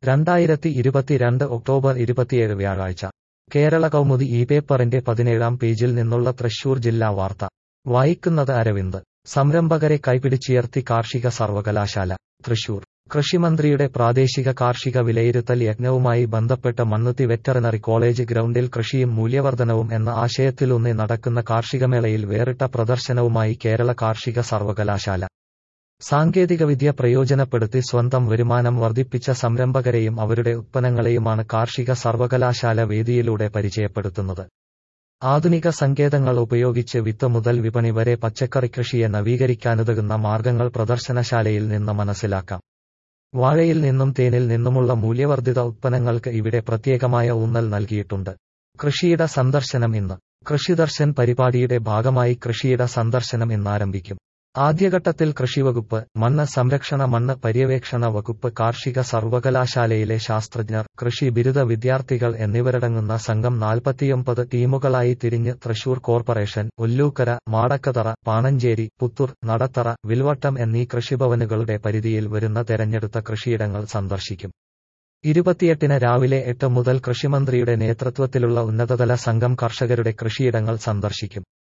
രണ്ടായിരത്തി ഇരുപത്തിരണ്ട് ഒക്ടോബർ ഇരുപത്തിയേഴ് വ്യാഴാഴ്ച കേരള കൗമുദി ഈ പേപ്പറിന്റെ പതിനേഴാം പേജിൽ നിന്നുള്ള തൃശൂർ ജില്ലാ വാർത്ത വായിക്കുന്നത് അരവിന്ദ് സംരംഭകരെ കൈപിടിച്ചുയർത്തി കാർഷിക സർവകലാശാല തൃശൂർ കൃഷിമന്ത്രിയുടെ പ്രാദേശിക കാർഷിക വിലയിരുത്തൽ യജ്ഞവുമായി ബന്ധപ്പെട്ട് മണ്ണുത്തി വെറ്ററിനറി കോളേജ് ഗ്രൗണ്ടിൽ കൃഷിയും മൂല്യവർദ്ധനവും എന്ന ആശയത്തിലൂന്നി നടക്കുന്ന കാർഷികമേളയിൽ വേറിട്ട പ്രദർശനവുമായി കേരള കാർഷിക സർവകലാശാല സാങ്കേതികവിദ്യ പ്രയോജനപ്പെടുത്തി സ്വന്തം വരുമാനം വർദ്ധിപ്പിച്ച സംരംഭകരെയും അവരുടെ ഉത്പന്നങ്ങളെയുമാണ് കാർഷിക സർവകലാശാല വേദിയിലൂടെ പരിചയപ്പെടുത്തുന്നത് ആധുനിക സങ്കേതങ്ങൾ ഉപയോഗിച്ച് വിത്ത് മുതൽ വിപണി വരെ പച്ചക്കറി കൃഷിയെ നവീകരിക്കാനുതകുന്ന മാർഗങ്ങൾ പ്രദർശനശാലയിൽ നിന്ന് മനസ്സിലാക്കാം വാഴയിൽ നിന്നും തേനിൽ നിന്നുമുള്ള മൂല്യവർദ്ധിത ഉത്പന്നങ്ങൾക്ക് ഇവിടെ പ്രത്യേകമായ ഊന്നൽ നൽകിയിട്ടുണ്ട് കൃഷിയിട സന്ദർശനം ഇന്ന് കൃഷിദർശൻ പരിപാടിയുടെ ഭാഗമായി കൃഷിയിട സന്ദർശനം ഇന്നാരംഭിക്കും ആദ്യഘട്ടത്തിൽ കൃഷിവകുപ്പ് മണ്ണ് സംരക്ഷണ മണ്ണ് പര്യവേക്ഷണ വകുപ്പ് കാർഷിക സർവകലാശാലയിലെ ശാസ്ത്രജ്ഞർ കൃഷി ബിരുദ വിദ്യാർത്ഥികൾ എന്നിവരടങ്ങുന്ന സംഘം നാൽപ്പത്തിയൊമ്പത് ടീമുകളായി തിരിഞ്ഞ് തൃശൂർ കോർപ്പറേഷൻ ഒല്ലൂക്കര മാടക്കതറ പാണഞ്ചേരി പുത്തൂർ നടത്തറ വിൽവട്ടം എന്നീ കൃഷിഭവനുകളുടെ പരിധിയിൽ വരുന്ന തെരഞ്ഞെടുത്ത കൃഷിയിടങ്ങൾ സന്ദർശിക്കും ഇരുപത്തിയെട്ടിന് രാവിലെ എട്ട് മുതൽ കൃഷിമന്ത്രിയുടെ നേതൃത്വത്തിലുള്ള ഉന്നതതല സംഘം കർഷകരുടെ കൃഷിയിടങ്ങൾ സന്ദർശിക്കും